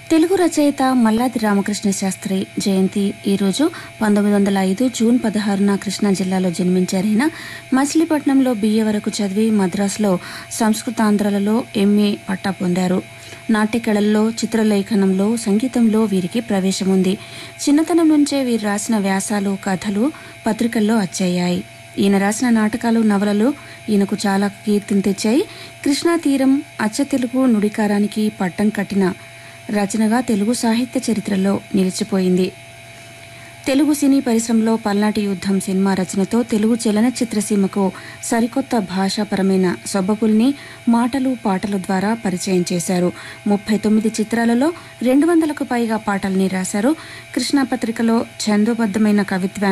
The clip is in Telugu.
తెలుగు రచయిత మల్లాది రామకృష్ణ శాస్త్రి జయంతి ఈరోజు పంతొమ్మిది వందల ఐదు జూన్ పదహారున కృష్ణా జిల్లాలో జన్మించారైన మచిలీపట్నంలో బిఏ వరకు చదివి మద్రాసులో సంస్కృతాంధ్రాలలో ఎంఏ పట్టా పొందారు నాట్యకళల్లో చిత్రలేఖనంలో సంగీతంలో వీరికి ప్రవేశం ఉంది చిన్నతనం నుంచే వీరు రాసిన వ్యాసాలు కథలు పత్రికల్లో వచ్చాయి ఈయన రాసిన నాటకాలు నవలలు ఈయనకు చాలా కీర్తిని తెచ్చాయి కృష్ణా తీరం అచ్చ తెలుగు నుడికారానికి పట్టం కట్టిన రచనగా తెలుగు సాహిత్య చరిత్రలో నిలిచిపోయింది తెలుగు సినీ పరిశ్రమలో పల్నాటి యుద్ధం సినిమా రచనతో తెలుగు చలనచిత్ర సీమకు సరికొత్త భాషాపరమైన సొబ్బపుల్ని మాటలు పాటల ద్వారా పరిచయం చేశారు ముప్పై తొమ్మిది చిత్రాలలో రెండు వందలకు పైగా పాటల్ని రాశారు కృష్ణా పత్రికలో ఛందోబద్ధమైన కవిత్వాన్ని